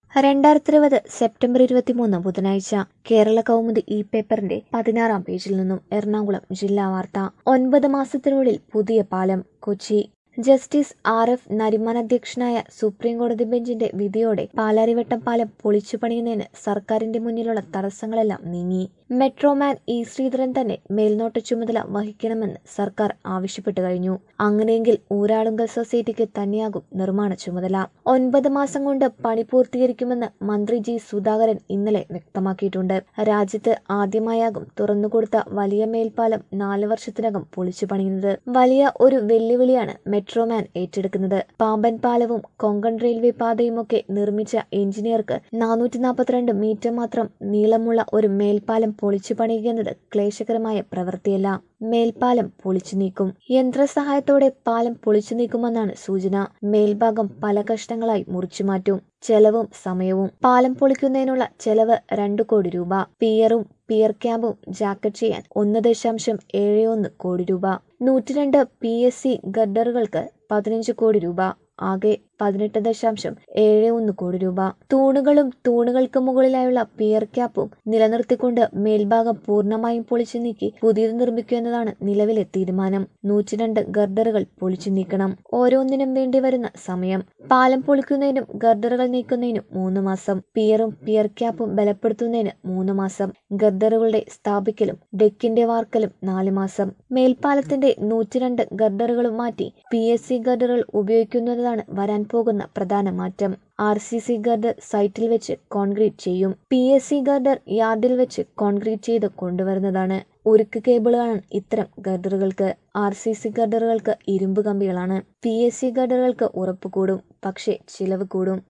രണ്ടായിരത്തി ഇരുപത് സെപ്റ്റംബർ ഇരുപത്തിമൂന്ന് ബുധനാഴ്ച കേരള കൗമുദി ഇ പേപ്പറിന്റെ പതിനാറാം പേജിൽ നിന്നും എറണാകുളം ജില്ലാ വാർത്ത ഒൻപത് മാസത്തിനുള്ളിൽ പുതിയ പാലം Kochi justice R F Nariman അധ്യക്ഷനായ സുപ്രീം കോടതി ബെഞ്ചിന്റെ വിധിയോടെ പാലാരിവട്ടം പാലം പൊളിച്ചു പണിയുന്നതിന് സർക്കാരിന്റെ മുന്നിലുള്ള തടസ്സങ്ങളെല്ലാം നീങ്ങി മെട്രോമാൻ ഇ ശ്രീധരൻ തന്നെ മേൽനോട്ട ചുമതല വഹിക്കണമെന്ന് സർക്കാർ ആവശ്യപ്പെട്ടു കഴിഞ്ഞു അങ്ങനെയെങ്കിൽ ഊരാളുങ്കൽ സൊസൈറ്റിക്ക് തന്നെയാകും നിർമ്മാണ ചുമതല ഒൻപത് മാസം കൊണ്ട് പണി പൂർത്തീകരിക്കുമെന്ന് മന്ത്രി ജി സുധാകരൻ ഇന്നലെ വ്യക്തമാക്കിയിട്ടുണ്ട് രാജ്യത്ത് ആദ്യമായാകും തുറന്നുകൊടുത്ത വലിയ മേൽപ്പാലം നാല് വർഷത്തിനകം പൊളിച്ചു പണിയുന്നത് വലിയ ഒരു വെല്ലുവിളിയാണ് മെട്രോമാൻ ഏറ്റെടുക്കുന്നത് പാമ്പൻ പാലവും കൊങ്കൺ റെയിൽവേ പാതയുമൊക്കെ നിർമ്മിച്ച എഞ്ചിനീയർക്ക് നാനൂറ്റി നാൽപ്പത്തിരണ്ട് മീറ്റർ മാത്രം നീളമുള്ള ഒരു മേൽപ്പാലം പൊളിച്ചു പണിയുക എന്നത് ക്ലേശകരമായ പ്രവൃത്തിയല്ല മേൽപ്പാലം പൊളിച്ചു നീക്കും യന്ത്രസഹായത്തോടെ പാലം പൊളിച്ചു നീക്കുമെന്നാണ് സൂചന മേൽഭാഗം പല കഷ്ണങ്ങളായി മുറിച്ചു മാറ്റും ചെലവും സമയവും പാലം പൊളിക്കുന്നതിനുള്ള ചെലവ് രണ്ടു കോടി രൂപ പിയറും പിയർ ക്യാമ്പും ജാക്കറ്റ് ചെയ്യാൻ ഒന്ന് ദശാംശം ഏഴ് ഒന്ന് കോടി രൂപ നൂറ്റിരണ്ട് പി എസ് സി ഗഡറുകൾക്ക് പതിനഞ്ച് കോടി രൂപ ആകെ പതിനെട്ട് ദശാംശം ഏഴ് ഒന്ന് കോടി രൂപ തൂണുകളും തൂണുകൾക്ക് മുകളിലായുള്ള പിയർ ക്യാപ്പും നിലനിർത്തിക്കൊണ്ട് മേൽഭാഗം പൂർണ്ണമായും പൊളിച്ചു നീക്കി പുതിയത് നിർമ്മിക്കുക എന്നതാണ് നിലവിലെ തീരുമാനം നൂറ്റിരണ്ട് ഗർഡറുകൾ പൊളിച്ചു നീക്കണം ഓരോന്നിനും വേണ്ടി വരുന്ന സമയം പാലം പൊളിക്കുന്നതിനും ഗർഡറുകൾ നീക്കുന്നതിനും മൂന്ന് മാസം പിയറും പിയർ ക്യാപ്പും ബലപ്പെടുത്തുന്നതിന് മൂന്ന് മാസം ഗർഡറുകളുടെ സ്ഥാപിക്കലും ഡെക്കിന്റെ വാർക്കലും നാല് മാസം മേൽപ്പാലത്തിന്റെ നൂറ്റിരണ്ട് ഗർഡറുകളും മാറ്റി പി എസ് സി ഗർഡറുകൾ ഉപയോഗിക്കുന്നതാണ് വരാൻ പോകുന്ന പ്രധാന മാറ്റം ആർ സി സി ഗർഡർ സൈറ്റിൽ വെച്ച് കോൺക്രീറ്റ് ചെയ്യും പി എസ് സി ഗർഡർ യാർഡിൽ വെച്ച് കോൺക്രീറ്റ് ചെയ്ത് കൊണ്ടുവരുന്നതാണ് ഉരുക്ക് കേബിളാണ് ഇത്തരം ഗർഡറുകൾക്ക് ആർ സി സി ഗർഡറുകൾക്ക് ഇരുമ്പ് കമ്പികളാണ് പി എസ് സി ഗർഡറുകൾക്ക് ഉറപ്പ് കൂടും പക്ഷേ ചിലവ് കൂടും